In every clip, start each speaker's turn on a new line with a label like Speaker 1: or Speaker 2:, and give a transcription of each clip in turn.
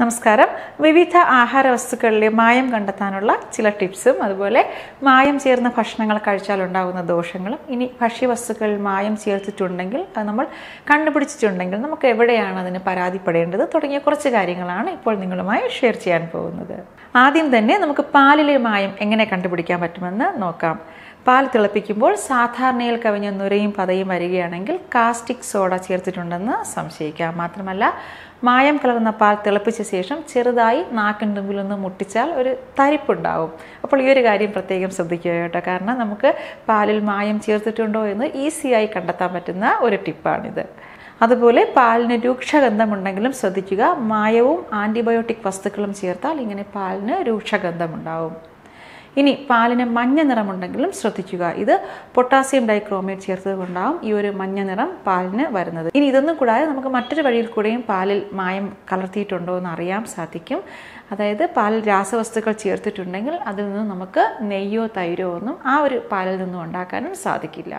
Speaker 1: നമസ്കാരം വിവിധ ആഹാര വസ്തുക്കളിലെ മായം കണ്ടെത്താനുള്ള ചില ടിപ്സും അതുപോലെ മായം ചേർന്ന ഭക്ഷണങ്ങൾ കഴിച്ചാൽ ഉണ്ടാകുന്ന ദോഷങ്ങളും ഇനി ഭക്ഷ്യവസ്തുക്കളിൽ മായം ചേർത്തിട്ടുണ്ടെങ്കിൽ അത് നമ്മൾ കണ്ടുപിടിച്ചിട്ടുണ്ടെങ്കിൽ നമുക്ക് എവിടെയാണ് അതിന് പരാതിപ്പെടേണ്ടത് തുടങ്ങിയ കുറച്ച് കാര്യങ്ങളാണ് ഇപ്പോൾ നിങ്ങളുമായി ഷെയർ ചെയ്യാൻ പോകുന്നത് ആദ്യം തന്നെ നമുക്ക് പാലിലെ മായം എങ്ങനെ കണ്ടുപിടിക്കാൻ പറ്റുമെന്ന് നോക്കാം പാൽ തിളപ്പിക്കുമ്പോൾ സാധാരണയിൽ കവിഞ്ഞ നുരയും പതയും വരികയാണെങ്കിൽ കാസ്റ്റിക് സോഡ ചേർത്തിട്ടുണ്ടെന്ന് സംശയിക്കാം മാത്രമല്ല മായം കലർന്ന പാൽ തിളപ്പിച്ച ശേഷം ചെറുതായി നാക്കിൻ തുമ്പിലൊന്ന് മുട്ടിച്ചാൽ ഒരു തരിപ്പുണ്ടാവും അപ്പോൾ ഈ ഒരു കാര്യം പ്രത്യേകം ശ്രദ്ധിക്കുക കേട്ടോ കാരണം നമുക്ക് പാലിൽ മായം ചേർത്തിട്ടുണ്ടോ എന്ന് ഈസിയായി കണ്ടെത്താൻ പറ്റുന്ന ഒരു ടിപ്പാണിത് അതുപോലെ പാലിന് രൂക്ഷഗന്ധമുണ്ടെങ്കിലും ശ്രദ്ധിക്കുക മായവും ആൻറ്റിബയോട്ടിക് വസ്തുക്കളും ചേർത്താൽ ഇങ്ങനെ പാലിന് രൂക്ഷഗന്ധമുണ്ടാവും ഇനി പാലിന് മഞ്ഞ നിറമുണ്ടെങ്കിലും ശ്രദ്ധിക്കുക ഇത് പൊട്ടാസ്യം ഡൈക്രോമേറ്റ് ചേർത്തത് കൊണ്ടാവും ഈ ഒരു മഞ്ഞ നിറം പാലിന് വരുന്നത് ഇനി ഇതൊന്നും കൂടാതെ നമുക്ക് മറ്റൊരു വഴിയിൽ കൂടെയും പാലിൽ മായം കലർത്തിയിട്ടുണ്ടോ എന്ന് അറിയാൻ സാധിക്കും അതായത് പാലിൽ രാസവസ്തുക്കൾ ചേർത്തിട്ടുണ്ടെങ്കിൽ അതിൽ നിന്ന് നമുക്ക് നെയ്യോ തൈരോ ഒന്നും ആ ഒരു പാലിൽ നിന്നും ഉണ്ടാക്കാനും സാധിക്കില്ല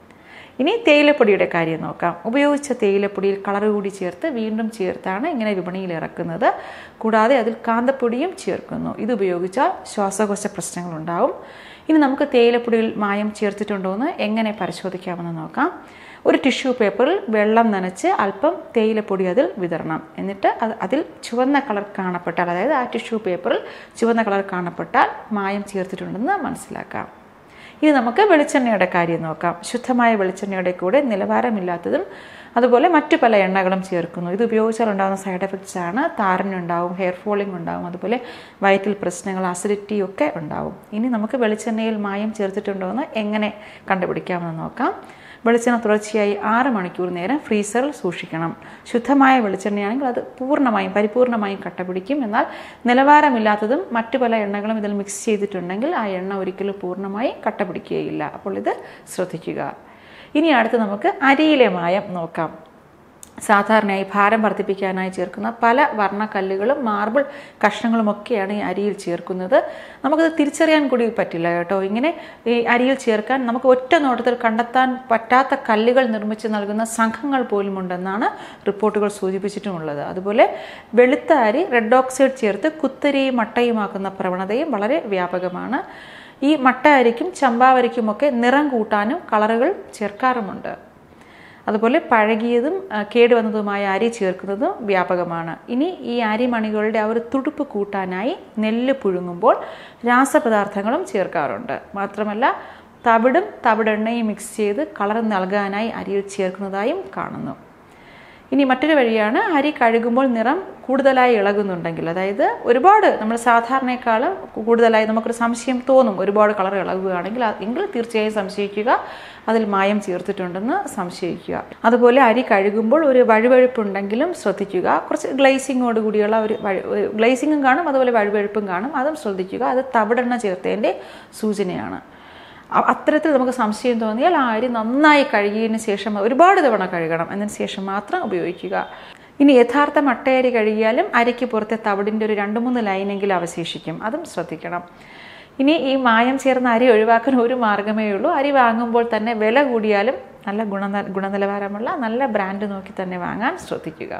Speaker 1: ഇനി തേയിലപ്പൊടിയുടെ കാര്യം നോക്കാം ഉപയോഗിച്ച തേയിലപ്പൊടിയിൽ കളർ കൂടി ചേർത്ത് വീണ്ടും ചേർത്താണ് ഇങ്ങനെ വിപണിയിൽ ഇറക്കുന്നത് കൂടാതെ അതിൽ കാന്തപ്പൊടിയും ചേർക്കുന്നു ഇത് ഉപയോഗിച്ചാൽ ശ്വാസകോശ പ്രശ്നങ്ങളുണ്ടാവും ഇനി നമുക്ക് തേയിലപ്പൊടിയിൽ മായം ചേർത്തിട്ടുണ്ടോ എന്ന് എങ്ങനെ പരിശോധിക്കാമെന്ന് നോക്കാം ഒരു ടിഷ്യൂ പേപ്പറിൽ വെള്ളം നനച്ച് അല്പം തേയിലപ്പൊടി അതിൽ വിതരണം എന്നിട്ട് അത് അതിൽ ചുവന്ന കളർ കാണപ്പെട്ടാൽ അതായത് ആ ടിഷ്യൂ പേപ്പറിൽ ചുവന്ന കളർ കാണപ്പെട്ടാൽ മായം ചേർത്തിട്ടുണ്ടെന്ന് മനസ്സിലാക്കാം ഇനി നമുക്ക് വെളിച്ചെണ്ണയുടെ കാര്യം നോക്കാം ശുദ്ധമായ വെളിച്ചെണ്ണയുടെ കൂടെ നിലവാരമില്ലാത്തതും അതുപോലെ മറ്റു പല എണ്ണകളും ചേർക്കുന്നു ഇത് ഉപയോഗിച്ചാൽ ഉണ്ടാകുന്ന സൈഡ് എഫക്ട്സ് ആണ് താരനുണ്ടാവും ഹെയർ ഫോളിംഗ് ഉണ്ടാവും അതുപോലെ വയറ്റിൽ പ്രശ്നങ്ങൾ അസിഡിറ്റി ഒക്കെ ഉണ്ടാവും ഇനി നമുക്ക് വെളിച്ചെണ്ണയിൽ മായം ചേർത്തിട്ടുണ്ടോ എന്ന് എങ്ങനെ കണ്ടുപിടിക്കാമെന്ന് നോക്കാം വെളിച്ചെണ്ണ തുടർച്ചയായി ആറ് മണിക്കൂർ നേരം ഫ്രീസറിൽ സൂക്ഷിക്കണം ശുദ്ധമായ വെളിച്ചെണ്ണയാണെങ്കിൽ അത് പൂർണ്ണമായും പരിപൂർണമായും കട്ട പിടിക്കും എന്നാൽ നിലവാരമില്ലാത്തതും മറ്റു പല എണ്ണകളും ഇതിൽ മിക്സ് ചെയ്തിട്ടുണ്ടെങ്കിൽ ആ എണ്ണ ഒരിക്കലും പൂർണ്ണമായി കട്ട പിടിക്കുകയില്ല അപ്പോൾ ഇത് ശ്രദ്ധിക്കുക ഇനി അടുത്ത് നമുക്ക് അരിയിലെ മായം നോക്കാം സാധാരണയായി ഭാരം വർദ്ധിപ്പിക്കാനായി ചേർക്കുന്ന പല വർണ്ണക്കല്ലുകളും മാർബിൾ കഷ്ണങ്ങളുമൊക്കെയാണ് ഈ അരിയിൽ ചേർക്കുന്നത് നമുക്കത് തിരിച്ചറിയാൻ കൂടി പറ്റില്ല കേട്ടോ ഇങ്ങനെ ഈ അരിയിൽ ചേർക്കാൻ നമുക്ക് ഒറ്റ നോട്ടത്തിൽ കണ്ടെത്താൻ പറ്റാത്ത കല്ലുകൾ നിർമ്മിച്ച് നൽകുന്ന സംഘങ്ങൾ പോലും ഉണ്ടെന്നാണ് റിപ്പോർട്ടുകൾ സൂചിപ്പിച്ചിട്ടുമുള്ളത് അതുപോലെ വെളുത്ത അരി റെഡ് ഓക്സൈഡ് ചേർത്ത് കുത്തരിയും മട്ടയുമാക്കുന്ന പ്രവണതയും വളരെ വ്യാപകമാണ് ഈ മട്ട അരിക്കും ചമ്പാവരിക്കുമൊക്കെ നിറം കൂട്ടാനും കളറുകൾ ചേർക്കാറുമുണ്ട് അതുപോലെ പഴകിയതും കേടുവന്നതുമായ അരി ചേർക്കുന്നതും വ്യാപകമാണ് ഇനി ഈ അരിമണികളുടെ ആ ഒരു തുടുപ്പ് കൂട്ടാനായി നെല്ല് പുഴുങ്ങുമ്പോൾ രാസപദാർത്ഥങ്ങളും ചേർക്കാറുണ്ട് മാത്രമല്ല തവിടും തവിടെണ്ണയും മിക്സ് ചെയ്ത് കളർ നൽകാനായി അരിയിൽ ചേർക്കുന്നതായും കാണുന്നു ഇനി മറ്റൊരു വഴിയാണ് അരി കഴുകുമ്പോൾ നിറം കൂടുതലായി ഇളകുന്നുണ്ടെങ്കിൽ അതായത് ഒരുപാട് നമ്മൾ സാധാരണയെക്കാളും കൂടുതലായി നമുക്കൊരു സംശയം തോന്നും ഒരുപാട് കളർ ഇളകുകയാണെങ്കിൽ എങ്കിൽ തീർച്ചയായും സംശയിക്കുക അതിൽ മായം ചേർത്തിട്ടുണ്ടെന്ന് സംശയിക്കുക അതുപോലെ അരി കഴുകുമ്പോൾ ഒരു വഴുവഴുപ്പുണ്ടെങ്കിലും ശ്രദ്ധിക്കുക കുറച്ച് ഗ്ലേസിങ്ങോട് കൂടിയുള്ള ഒരു ഗ്ലേസിങ്ങും കാണും അതുപോലെ വഴുവഴുപ്പും കാണും അതും ശ്രദ്ധിക്കുക അത് തവിടെണ്ണ ചേർത്തതിൻ്റെ സൂചനയാണ് അത്തരത്തിൽ നമുക്ക് സംശയം തോന്നിയാൽ ആ അരി നന്നായി കഴുകിയതിന് ശേഷം ഒരുപാട് തവണ കഴുകണം എന്നതിന് ശേഷം മാത്രം ഉപയോഗിക്കുക ഇനി യഥാർത്ഥ മട്ടയരി കഴുകിയാലും അരിക്ക് പുറത്തെ തവിടിൻ്റെ ഒരു രണ്ട് മൂന്ന് ലൈനെങ്കിലും അവശേഷിക്കും അതും ശ്രദ്ധിക്കണം ഇനി ഈ മായം ചേർന്ന അരി ഒഴിവാക്കാൻ ഒരു മാർഗ്ഗമേ ഉള്ളൂ അരി വാങ്ങുമ്പോൾ തന്നെ വില കൂടിയാലും നല്ല ഗുണ ഗുണനിലവാരമുള്ള നല്ല ബ്രാൻഡ് നോക്കി തന്നെ വാങ്ങാൻ ശ്രദ്ധിക്കുക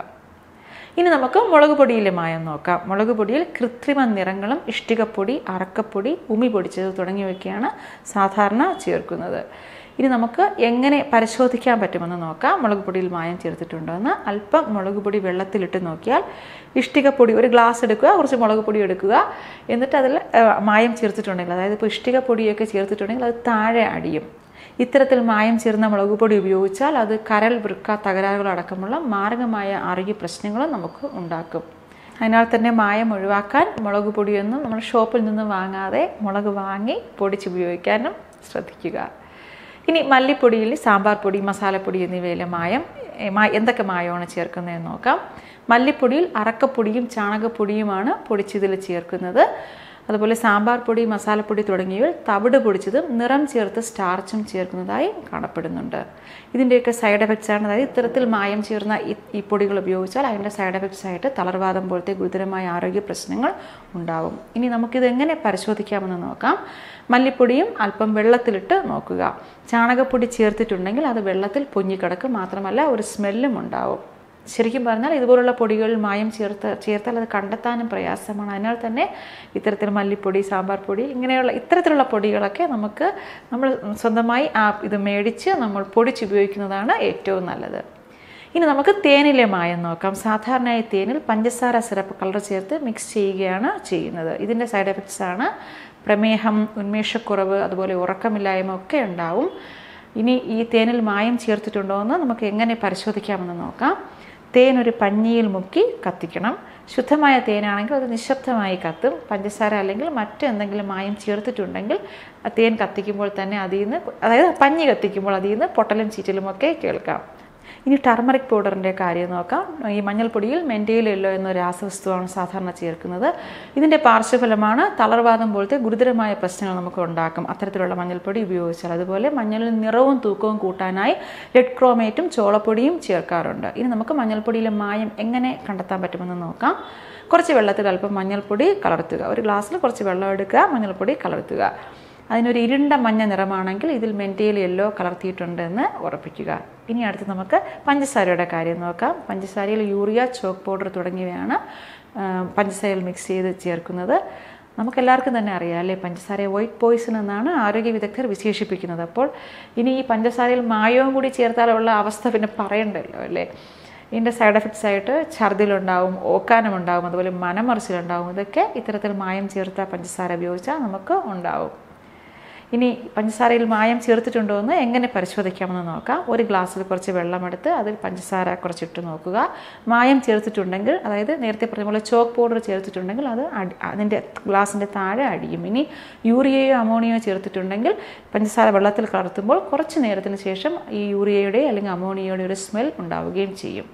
Speaker 1: ഇനി നമുക്ക് മുളക് പൊടിയിലെ മായം നോക്കാം മുളക് പൊടിയിൽ കൃത്രിമ നിറങ്ങളും ഇഷ്ടികപ്പൊടി അറക്കപ്പൊടി ഉമി പൊടിച്ചത് തുടങ്ങിയവയൊക്കെയാണ് സാധാരണ ചേർക്കുന്നത് ഇനി നമുക്ക് എങ്ങനെ പരിശോധിക്കാൻ പറ്റുമെന്ന് നോക്കാം മുളക് പൊടിയിൽ മായം ചേർത്തിട്ടുണ്ടോ എന്ന് അല്പം മുളക് പൊടി വെള്ളത്തിലിട്ട് നോക്കിയാൽ ഇഷ്ടികപ്പൊടി ഒരു ഗ്ലാസ് എടുക്കുക കുറച്ച് മുളക് പൊടി എടുക്കുക എന്നിട്ട് അതിൽ മായം ചേർത്തിട്ടുണ്ടെങ്കിൽ അതായത് ഇപ്പോൾ ഇഷ്ടികപ്പൊടിയൊക്കെ ചേർത്തിട്ടുണ്ടെങ്കിൽ അത് താഴെ അടിയും ഇത്തരത്തിൽ മായം ചേർന്ന മുളക് പൊടി ഉപയോഗിച്ചാൽ അത് കരൾ വൃക്ക തകരാറുകൾ അടക്കമുള്ള മാരകമായ ആരോഗ്യ പ്രശ്നങ്ങളും നമുക്ക് ഉണ്ടാക്കും അതിനാൽ തന്നെ മായം ഒഴിവാക്കാൻ മുളക് പൊടിയൊന്നും നമ്മൾ ഷോപ്പിൽ നിന്ന് വാങ്ങാതെ മുളക് വാങ്ങി പൊടിച്ച് ഉപയോഗിക്കാനും ശ്രദ്ധിക്കുക ഇനി മല്ലിപ്പൊടിയിൽ സാമ്പാർ പൊടി മസാലപ്പൊടി എന്നിവയിലെ മായം എന്തൊക്കെ മായമാണ് ചേർക്കുന്നതെന്ന് നോക്കാം മല്ലിപ്പൊടിയിൽ അറക്കപ്പൊടിയും ചാണകപ്പൊടിയുമാണ് പൊടിച്ചതിൽ ചേർക്കുന്നത് അതുപോലെ സാമ്പാർ പൊടി മസാലപ്പൊടി തുടങ്ങിയവയിൽ തവിട് പൊടിച്ചതും നിറം ചേർത്ത് സ്റ്റാർച്ചും ചേർക്കുന്നതായി കാണപ്പെടുന്നുണ്ട് ഇതിൻ്റെയൊക്കെ സൈഡ് എഫക്ട്സ് ആണ് അതായത് ഇത്തരത്തിൽ മായം ചേർന്ന ഈ പൊടികൾ ഉപയോഗിച്ചാൽ അതിൻ്റെ സൈഡ് എഫക്ട്സ് ആയിട്ട് തളർവാദം പോലത്തെ ഗുരുതരമായ ആരോഗ്യ പ്രശ്നങ്ങൾ ഉണ്ടാവും ഇനി നമുക്കിത് എങ്ങനെ പരിശോധിക്കാമെന്ന് നോക്കാം മല്ലിപ്പൊടിയും അല്പം വെള്ളത്തിലിട്ട് നോക്കുക ചാണകപ്പൊടി ചേർത്തിട്ടുണ്ടെങ്കിൽ അത് വെള്ളത്തിൽ പൊങ്ങിക്കിടക്കും മാത്രമല്ല ഒരു സ്മെല്ലും ഉണ്ടാവും ശരിക്കും പറഞ്ഞാൽ ഇതുപോലുള്ള പൊടികളിൽ മായം ചേർത്ത് ചേർത്താൽ അത് കണ്ടെത്താനും പ്രയാസമാണ് അതിനാൽ തന്നെ ഇത്തരത്തിൽ മല്ലിപ്പൊടി സാമ്പാർ പൊടി ഇങ്ങനെയുള്ള ഇത്തരത്തിലുള്ള പൊടികളൊക്കെ നമുക്ക് നമ്മൾ സ്വന്തമായി ആ ഇത് മേടിച്ച് നമ്മൾ പൊടിച്ചുപയോഗിക്കുന്നതാണ് ഏറ്റവും നല്ലത് ഇനി നമുക്ക് തേനിലെ മായം നോക്കാം സാധാരണയായി തേനിൽ പഞ്ചസാര സിറപ്പ് കളർ ചേർത്ത് മിക്സ് ചെയ്യുകയാണ് ചെയ്യുന്നത് ഇതിൻ്റെ സൈഡ് എഫക്ട്സ് ആണ് പ്രമേഹം ഉന്മേഷക്കുറവ് അതുപോലെ ഉറക്കമില്ലായ്മ ഒക്കെ ഉണ്ടാവും ഇനി ഈ തേനിൽ മായം ചേർത്തിട്ടുണ്ടോ എന്ന് നമുക്ക് എങ്ങനെ പരിശോധിക്കാമെന്ന് നോക്കാം തേൻ ഒരു പഞ്ഞിയിൽ മുക്കി കത്തിക്കണം ശുദ്ധമായ തേനാണെങ്കിൽ അത് നിശബ്ദമായി കത്തും പഞ്ചസാര അല്ലെങ്കിൽ മറ്റെന്തെങ്കിലും മായം ചേർത്തിട്ടുണ്ടെങ്കിൽ ആ തേൻ കത്തിക്കുമ്പോൾ തന്നെ അതിൽ നിന്ന് അതായത് പഞ്ഞി കത്തിക്കുമ്പോൾ അതിൽ നിന്ന് പൊട്ടലും ചീറ്റലും ഒക്കെ കേൾക്കാം ഇനി ടർമറിക് പൗഡറിൻ്റെ കാര്യം നോക്കാം ഈ മഞ്ഞൾപ്പൊടിയിൽ മെൻറ്റയിൽ യെല്ലോ എന്ന രാസവസ്തുവാണ് സാധാരണ ചേർക്കുന്നത് ഇതിൻ്റെ പാർശ്വഫലമാണ് തളർവാദം പോലത്തെ ഗുരുതരമായ പ്രശ്നങ്ങൾ നമുക്ക് ഉണ്ടാക്കും അത്തരത്തിലുള്ള മഞ്ഞൾപ്പൊടി ഉപയോഗിച്ചാൽ അതുപോലെ മഞ്ഞളിൽ നിറവും തൂക്കവും കൂട്ടാനായി റെഡ് ക്രോമേറ്റും ചോളപ്പൊടിയും ചേർക്കാറുണ്ട് ഇനി നമുക്ക് മഞ്ഞൾപ്പൊടിയിലെ മായം എങ്ങനെ കണ്ടെത്താൻ പറ്റുമെന്ന് നോക്കാം കുറച്ച് വെള്ളത്തിൽ അല്പം മഞ്ഞൾപ്പൊടി കലർത്തുക ഒരു ഗ്ലാസ്സിൽ കുറച്ച് വെള്ളം എടുക്കുക മഞ്ഞൾപ്പൊടി കലർത്തുക അതിനൊരു ഇരുണ്ട മഞ്ഞ നിറമാണെങ്കിൽ ഇതിൽ മെൻറ്റയിൽ യെല്ലോ കലർത്തിയിട്ടുണ്ടെന്ന് ഉറപ്പിക്കുക ഇനി അടുത്ത് നമുക്ക് പഞ്ചസാരയുടെ കാര്യം നോക്കാം പഞ്ചസാരയിൽ യൂറിയ ചോക്ക് പൗഡർ തുടങ്ങിയവയാണ് ആ, പഞ്ചസാരയിൽ മിക്സ് ചെയ്ത് ചേർക്കുന്നത് നമുക്കെല്ലാവർക്കും തന്നെ അറിയാം അല്ലേ പഞ്ചസാരയെ വൈറ്റ് പോയിസൺ എന്നാണ് ആരോഗ്യ വിദഗ്ധർ വിശേഷിപ്പിക്കുന്നത് അപ്പോൾ ഇനി ഈ പഞ്ചസാരയിൽ മായവും കൂടി ചേർത്താലുള്ള അവസ്ഥ പിന്നെ പറയണ്ടല്ലോ അല്ലേ ഇതിൻ്റെ സൈഡ് എഫക്ട്സ് ആയിട്ട് ഛർദിലുണ്ടാവും ഓക്കാനമുണ്ടാവും അതുപോലെ മനമറിച്ചിലുണ്ടാവും ഇതൊക്കെ ഇത്തരത്തിൽ മായം ചേർത്ത പഞ്ചസാര ഉപയോഗിച്ചാൽ നമുക്ക് ഉണ്ടാവും ഇനി പഞ്ചസാരയിൽ മായം ചേർത്തിട്ടുണ്ടോ എന്ന് എങ്ങനെ പരിശോധിക്കാമെന്ന് നോക്കാം ഒരു ഗ്ലാസ്സിൽ കുറച്ച് വെള്ളമെടുത്ത് അതിൽ പഞ്ചസാര കുറച്ചിട്ട് നോക്കുക മായം ചേർത്തിട്ടുണ്ടെങ്കിൽ അതായത് നേരത്തെ പറഞ്ഞ പോലെ ചോക്ക് പൗഡർ ചേർത്തിട്ടുണ്ടെങ്കിൽ അത് അടി അതിൻ്റെ ഗ്ലാസിൻ്റെ താഴെ അടിയും ഇനി യൂറിയയോ അമോണിയയോ ചേർത്തിട്ടുണ്ടെങ്കിൽ പഞ്ചസാര വെള്ളത്തിൽ കലർത്തുമ്പോൾ കുറച്ച് നേരത്തിന് ശേഷം ഈ യൂറിയയുടെ അല്ലെങ്കിൽ അമോണിയയുടെ ഒരു സ്മെൽ ഉണ്ടാവുകയും ചെയ്യും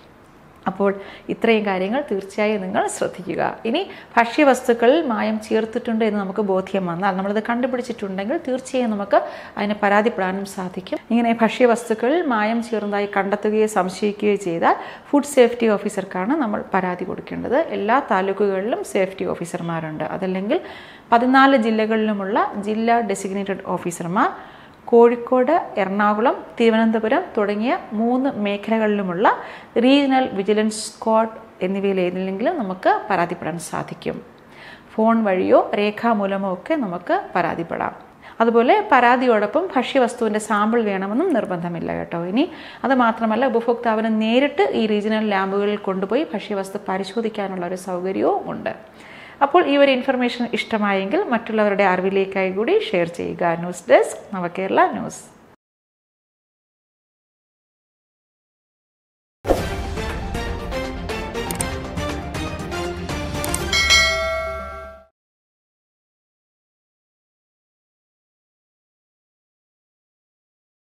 Speaker 1: അപ്പോൾ ഇത്രയും കാര്യങ്ങൾ തീർച്ചയായും നിങ്ങൾ ശ്രദ്ധിക്കുക ഇനി ഭക്ഷ്യവസ്തുക്കളിൽ മായം ചേർത്തിട്ടുണ്ട് എന്ന് നമുക്ക് ബോധ്യം വന്നാൽ നമ്മളത് കണ്ടുപിടിച്ചിട്ടുണ്ടെങ്കിൽ തീർച്ചയായും നമുക്ക് അതിനെ പരാതിപ്പെടാനും സാധിക്കും ഇങ്ങനെ ഭക്ഷ്യവസ്തുക്കളിൽ മായം ചേർന്നതായി കണ്ടെത്തുകയോ സംശയിക്കുകയോ ചെയ്താൽ ഫുഡ് സേഫ്റ്റി ഓഫീസർക്കാണ് നമ്മൾ പരാതി കൊടുക്കേണ്ടത് എല്ലാ താലൂക്കുകളിലും സേഫ്റ്റി ഓഫീസർമാരുണ്ട് അതല്ലെങ്കിൽ പതിനാല് ജില്ലകളിലുമുള്ള ജില്ലാ ഡെസിഗ്നേറ്റഡ് ഓഫീസർമാർ കോഴിക്കോട് എറണാകുളം തിരുവനന്തപുരം തുടങ്ങിയ മൂന്ന് മേഖലകളിലുമുള്ള റീജിയണൽ വിജിലൻസ് സ്ക്വാഡ് എന്നിവയിൽ ഏതിലെങ്കിലും നമുക്ക് പരാതിപ്പെടാൻ സാധിക്കും ഫോൺ വഴിയോ രേഖാമൂലമോ ഒക്കെ നമുക്ക് പരാതിപ്പെടാം അതുപോലെ പരാതിയോടൊപ്പം ഭക്ഷ്യവസ്തുവിൻ്റെ സാമ്പിൾ വേണമെന്നും നിർബന്ധമില്ല കേട്ടോ ഇനി അത് മാത്രമല്ല ഉപഭോക്താവിന് നേരിട്ട് ഈ റീജിയണൽ ലാബുകളിൽ കൊണ്ടുപോയി ഭക്ഷ്യവസ്തു പരിശോധിക്കാനുള്ള ഒരു സൗകര്യവും ഉണ്ട് അപ്പോൾ ഈ ഒരു ഇൻഫർമേഷൻ ഇഷ്ടമായെങ്കിൽ മറ്റുള്ളവരുടെ അറിവിലേക്കായി കൂടി ഷെയർ ചെയ്യുക ന്യൂസ് ഡെസ്ക് നവകേരള ന്യൂസ്